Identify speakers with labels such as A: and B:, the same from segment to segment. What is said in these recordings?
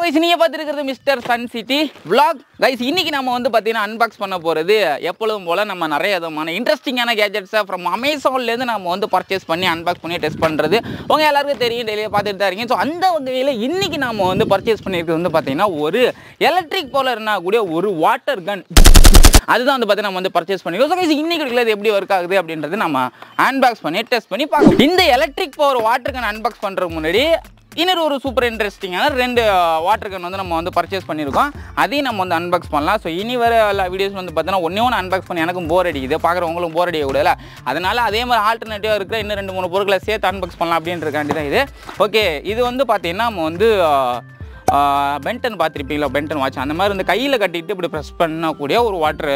A: guys நீங்கள் பார்த்துருக்கிறது mister sun city vlog guys இன்னைக்கு நம்ம வந்து பார்த்தீங்கன்னா அன்பாக்ஸ் பண்ண போகிறது எப்பொழுதும் போல் நம்ம நிறைய விதமான இன்ட்ரெஸ்டிங்கான கேஜெட்ஸை ஃப்ரம் அமேசான்லேருந்து நம்ம வந்து பர்ச்சேஸ் பண்ணி அன்பாக்ஸ் பண்ணி டெஸ்ட் பண்ணுறது உங்கள் எல்லாருக்கும் தெரியும் டெய்லியாக பார்த்துட்டு தான் இருக்கீங்க ஸோ அந்த வகையில் இன்னைக்கு நம்ம வந்து பர்ச்சேஸ் பண்ணியிருக்கிறது வந்து பார்த்தீங்கன்னா ஒரு எலக்ட்ரிக் போல இருக்கக்கூடிய ஒரு வாட்டர் கன் அதுதான் வந்து பார்த்தீங்கன்னா நம்ம வந்து பர்ச்சேஸ் பண்ணிருக்கோம் ஸோ கைஸ் இன்னைக்கு இருக்கிறது எப்படி ஒர்க் ஆகுது அப்படின்றது நம்ம அன்பாக்ஸ் பண்ணி டெஸ்ட் பண்ணி பார்க்கலாம் இந்த electric power water gun unbox பண்ணுறதுக்கு முன்னாடி இன்னொரு ஒரு சூப்பர் இன்ட்ரெஸ்டிங்கான ரெண்டு வாட்டர் கன் வந்து நம்ம வந்து பர்ச்சேஸ் பண்ணியிருக்கோம் அதையும் நம்ம வந்து அன்பாக்ஸ் பண்ணலாம் ஸோ இனி வர எல்லா வீடியோஸ் வந்து பார்த்தீங்கன்னா ஒன்றே ஒன்று அன்பாக்ஸ் பண்ணி எனக்கும் போர் அடிக்குது பார்க்குறவங்களும் போர் அடிக்க கூடாதுல அதனால அதே மாதிரி ஆல்டர்னேட்டிவாக இருக்கிற இன்னும் ரெண்டு மூணு பொருட்களை சேர்த்து அன்பாக்ஸ் பண்ணலாம் அப்படின்றக்காண்டி தான் இது ஓகே இது வந்து பார்த்தீங்கன்னா நம்ம வந்து பென்டன் பார்த்துருப்பீங்களா பென்டன் வாட்ச் அந்த மாதிரி வந்து கையில் கட்டிட்டு இப்படி ப்ரெஸ் பண்ணக்கூடிய ஒரு வாட்டர்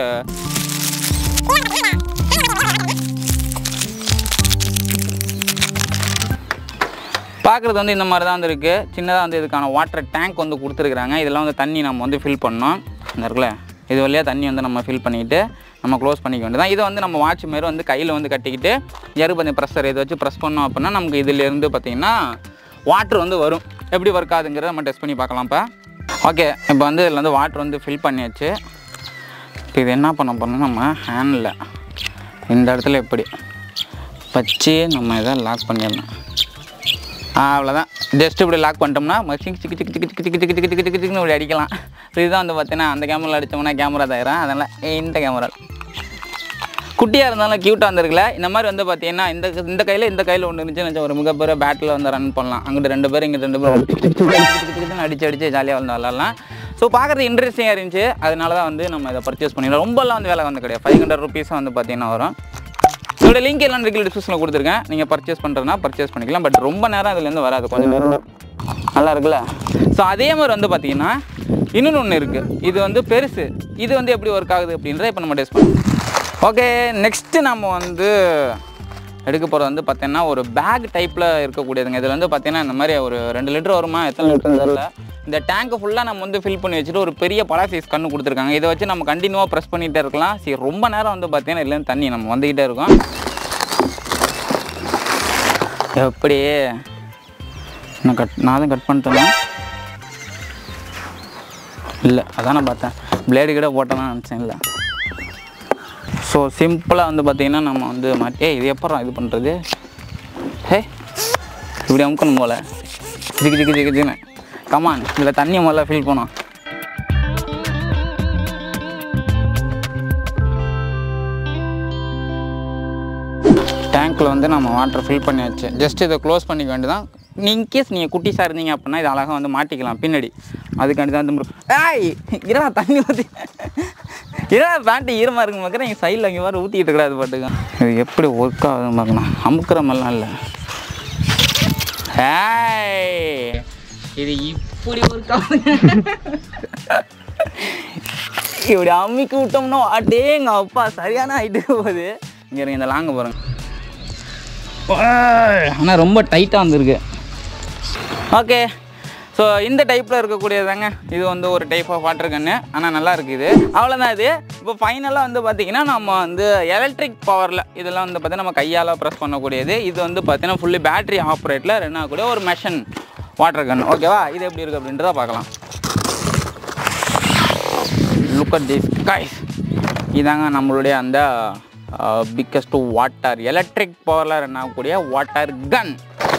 A: பார்க்குறது வந்து இந்த மாதிரி தான் வந்து இருக்குது சின்னதாக வந்து இதுக்கான வாட்டர் டேங்க் வந்து கொடுத்துருக்குறாங்க இதெல்லாம் வந்து தண்ணி நம்ம வந்து ஃபில் பண்ணோம் இந்த இருக்குல்ல இது வழியாக தண்ணி வந்து நம்ம ஃபில் பண்ணிக்கிட்டு நம்ம க்ளோஸ் பண்ணிக்க வேண்டியதான் இதை வந்து நம்ம வாட்ச் மாரி வந்து கையில் வந்து கட்டிக்கிட்டு எருபந்தி ப்ரெஷர் இதை வச்சு ப்ரெஸ் பண்ணோம் அப்படின்னா நமக்கு இதிலேருந்து பார்த்திங்கன்னா வாட்டர் வந்து வரும் எப்படி ஒர்க் ஆகுதுங்கிறத நம்ம டெஸ்ட் பண்ணி பார்க்கலாம் இப்போ ஓகே இப்போ வந்து இதில் வந்து வாட்டர் வந்து ஃபில் பண்ணியாச்சு இப்போ இது என்ன பண்ண போறோம்னா நம்ம ஹேண்டில் இந்த இடத்துல எப்படி வச்சு நம்ம இதை லாக் பண்ணிடணும் ஆ அவ்வளோதான் ஜஸ்ட் இப்படி லாக் பண்ணிட்டோம்னா சிக்கு சிக்கு சிக்கு சிக்கு சிக்கு சிக்கு சிக்கு சிக்கு சிக்கு சிக்கு சிக்குன்னு இப்படி அடிக்கலாம் ஸோ இதுதான் வந்து பார்த்தீங்கன்னா அந்த கேமரா அடித்தோம்னா கேமரா தயாரம் அதனால் இந்த கேமரா குட்டியாக இருந்தாலும் க்யூட்டாக இருந்திருக்குல இந்த மாதிரி வந்து பார்த்தீங்கன்னா இந்த இந்த கையில் இந்த கையில் ஒன்று இருந்துச்சுன்னு வச்சா ஒரு மிகப்பெரிய பேட்டில் வந்து ரன் பண்ணலாம் அங்கிட்டு ரெண்டு பேரும் இங்கிட்டு ரெண்டு பேரும் அடிச்சு அடிச்சு ஜாலியாக வந்து விளாட்லாம் ஸோ பார்க்குறது இன்ட்ரெஸ்டிங்காக இருந்துச்சு அதனால தான் வந்து நம்ம இதை பர்ச்சேஸ் பண்ணிடலாம் ரொம்பலாம் வந்து வேலை வந்து கிடையாது ஃபைவ் ஹண்ட்ரட் ருபீஸாக வந்து பார்த்தீங்கன்னா வரும் இதோட லிங்க் எல்லாம் ரெகுலர் டிஸ்கிரிப்ஷனில் கொடுத்துருக்கேன் நீங்கள் பர்ச்சேஸ் பண்ணுறதுனா பர்ச்சேஸ் பண்ணிக்கலாம் பட் ரொம்ப நேரம் இதுலேருந்து வராது கொஞ்சம் நேரம் நல்லா இருக்குல்ல ஸோ அதே மாதிரி வந்து பார்த்தீங்கன்னா இன்னொன்று ஒன்று இருக்குது இது வந்து பெருசு இது வந்து எப்படி ஒர்க் ஆகுது அப்படின்றத இப்போ நம்ம டெஸ்ட் பண்ணலாம் ஓகே நெக்ஸ்ட்டு நம்ம வந்து எடுக்க போகிறது வந்து பார்த்தீங்கன்னா ஒரு பேக் டைப்பில் இருக்கக்கூடியதுங்க இதில் வந்து பார்த்தீங்கன்னா இந்த மாதிரி ஒரு ரெண்டு லிட்டர் வருமா எத்தனை லிட்டர் தெரியல இந்த டேங்க்கு ஃபுல்லாக நம்ம வந்து ஃபில் பண்ணி வச்சுட்டு ஒரு பெரிய பலா சைஸ் கண்ணு கொடுத்துருக்காங்க இதை வச்சு நம்ம கண்டினியூவாக ப்ரெஸ் பண்ணிகிட்டே இருக்கலாம் சரி ரொம்ப நேரம் வந்து பார்த்தீங்கன்னா இல்லைன்னு தண்ணி நம்ம வந்துக்கிட்டே இருக்கோம் எப்படி நான் கட் நான் தான் கட் பண்ணிட்டேன்னா இல்லை அதான் நான் பார்த்தேன் பிளேடு கிட்ட போட்டேன்னு நினச்சேன் இல்லை ஸோ சிம்பிளாக வந்து பார்த்தீங்கன்னா நம்ம வந்து மாட்டி இது எப்போ இது பண்ணுறது ஹே இப்படி அமுக்கணும் போல் ஜிக்கு ஜிக்கு ஜிக்கு ஜின்னு கமான் இதில் தண்ணியை முதல்ல ஃபில் பண்ணோம் டேங்க்கில் வந்து நம்ம வாட்டர் ஃபில் பண்ணியாச்சு ஜஸ்ட் இதை க்ளோஸ் பண்ணிக்க வேண்டியதான் நீ இன்கேஸ் நீங்கள் குட்டிஸாக இருந்தீங்க அப்படின்னா இது அழகாக வந்து மாட்டிக்கலாம் பின்னாடி அதுக்காண்டி தான் வந்து ஏய் இரா தண்ணி ஊற்றி இரா பேண்ட்டு ஈரமாக இருக்குன்னு பார்க்குறேன் எங்கள் சைடில் இங்கே வர ஊற்றிக்கிட்டு இருக்கிறாது பாட்டுங்க இது எப்படி ஒர்க் ஆகுதுன்னு பார்க்கணும் அமுக்கிற மாதிரிலாம் இல்லை ஏய் இது இப்படி ஒர்க் ஆகுது இப்படி அமுக்கி விட்டோம்னா அடேங்க அப்பா சரியான ஹைட்டு போகுது இங்கே இருங்க இந்த லாங்க பாருங்க ஆனால் ரொம்ப டைட்டாக வந்திருக்கு ஓகே ஸோ இந்த டைப்பில் இருக்கக்கூடியதாங்க இது வந்து ஒரு டைப் ஆஃப் வாட்டர் கன்று ஆனால் நல்லா இருக்குது இது அவ்வளோதான் இது இப்போ ஃபைனலாக வந்து பார்த்திங்கன்னா நம்ம வந்து எலக்ட்ரிக் பவரில் இதெல்லாம் வந்து பார்த்திங்கன்னா நம்ம கையால் ப்ரெஸ் பண்ணக்கூடியது இது வந்து பார்த்திங்கன்னா ஃபுல்லி பேட்டரி ஆப்ரேட்டில் ரன் ஆகக்கூடிய ஒரு மெஷன் வாட்டர் கன் ஓகேவா இது எப்படி இருக்குது அப்படின்றத பார்க்கலாம் லுக் அட் திஸ் கைஸ் இதாங்க நம்மளுடைய அந்த பிக்கஸ்ட் வாட்டர் எலக்ட்ரிக் பவரில் ரன் ஆகக்கூடிய water gun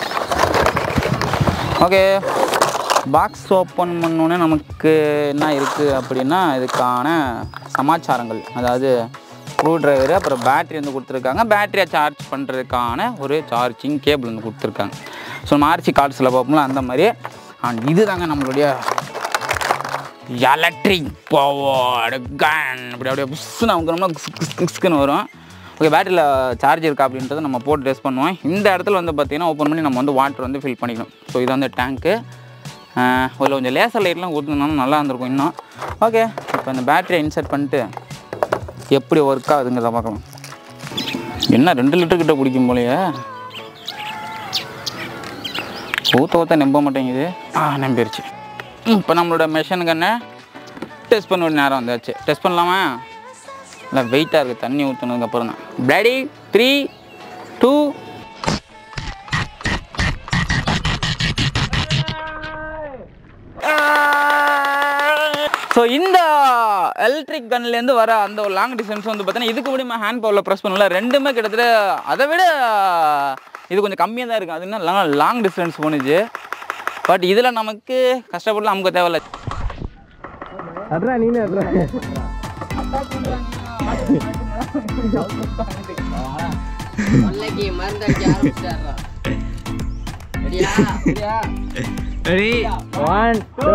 A: okay box open பண்ணோன்னே நமக்கு என்ன இருக்குது அப்படின்னா இதுக்கான சமாச்சாரங்கள் அதாவது ஸ்க்ரூ டிரைவர் அப்புறம் பேட்டரி வந்து கொடுத்துருக்காங்க பேட்டரியை சார்ஜ் பண்ணுறதுக்கான ஒரு சார்ஜிங் கேபிள் வந்து கொடுத்துருக்காங்க ஸோ நம்ம ஆர்சி கார்ட்ஸில் பார்ப்போம்ல அந்த மாதிரி அண்ட் இது தாங்க நம்மளுடைய எலக்ட்ரிக் பவர் கன் அப்படி அப்படியே புஷ்ஷுன்னு அமுக்கணும்னா கிஸ்க்குன்னு வரும் ஓகே பேட்டரியில் சார்ஜ் இருக்கா அப்படின்றத நம்ம போட்டு டெஸ்ட் பண்ணுவோம் இந்த இடத்துல வந்து பார்த்திங்கன்னா ஓப்பன் பண்ணி நம்ம வந்து வாட்டர் வந்து ஃபில் பண்ணிக்கணும் ஸோ இது வந்து டேங்க்கு அதில் கொஞ்சம் லேசர் லைட்லாம் கொடுத்துருந்தாலும் நல்லா இருந்திருக்கும் இன்னும் ஓகே இப்போ இந்த பேட்டரியை இன்சர்ட் பண்ணிட்டு எப்படி ஒர்க் ஆகுதுங்கிறத பார்க்கலாம் என்ன ரெண்டு லிட்டர் கிட்ட பிடிக்கும் போலையே ஊற்ற ஊற்ற நம்ப மாட்டேங்குது ஆ நம்பிருச்சு இப்போ நம்மளோட மெஷின் கண்ணை டெஸ்ட் பண்ண வேண்டிய நேரம் வந்தாச்சு டெஸ்ட் பண்ணலாமா இல்லை வெயிட்டாக இருக்குது தண்ணி ஊற்றுனதுக்கு அப்புறம் தான் டேடி த்ரீ டூ ஸோ இந்த எலக்ட்ரிக் கன்லேருந்து வர அந்த ஒரு லாங் டிஸ்டன்ஸ் வந்து பார்த்தீங்கன்னா இதுக்கு முடியுமா ஹேண்ட் பவரில் ப்ரெஸ் பண்ணல ரெண்டுமே கிட்டத்தட்ட அதை விட இது கொஞ்சம் கம்மியாக தான் இருக்குது அது என்ன லாங் லாங் டிஸ்டன்ஸ் போணுச்சு பட் இதில் நமக்கு கஷ்டப்படலாம் நமக்கு தேவையில்ல
B: அட்ரா நீனே அட்ரா
C: கொல்லைக்கு மருந்து அடிக்க ஆரம்பிச்சிட்டாரா ரெடியா ரெடியா
B: ரெடி ஒன் டூ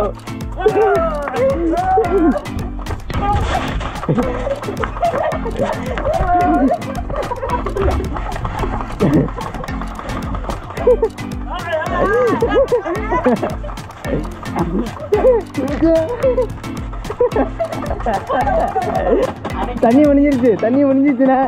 B: தண்ணி முடிஞ்சிருச்சு தண்ணி முடிஞ்சிருச்சுண்ணே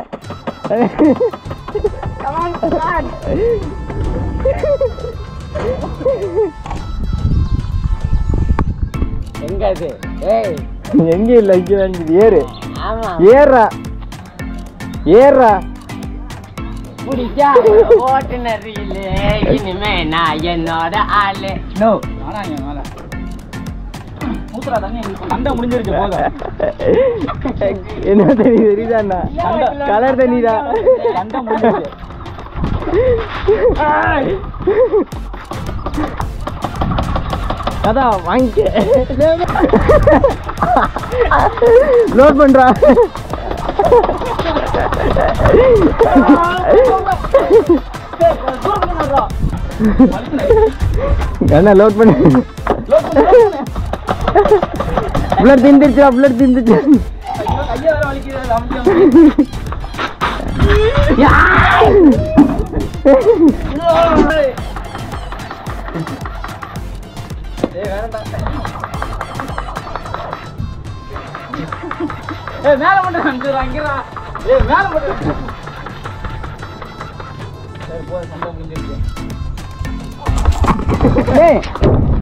C: எங்க இது ஏய்
B: எங்க இல்ல இங்க வேண்டியது ஏறு
C: ஆமா
B: ஏறா ஏறா
C: பிடிச்சா ஓட்டுநர் இல்ல இனிமே நான் என்னோட ஆளு
B: நோ
A: ஆனால் இங்கே மேலே ஊத்துறா தண்ணி சண்டை முடிஞ்சிருச்சு போதும்
B: என்ன தண்ணி தெரியுதாண்ணா கலர் தண்ணிதா
A: சண்டை முடிஞ்சிருச்சு
B: அதான் வாங்கிக்க லோட் பண்றா என்ன லோட் பண்ணு புல்லட் திந்துருச்சா புல்லட் திந்துச்சு
A: கையை வேற வலிக்குது அமுத்தி ஏய் மேல மட்டும் அங்கிரா அங்கிரா ஏய் மேல மட்டும் சரி போதும் சண்டை முடிஞ்சிருச்சு
B: டேய்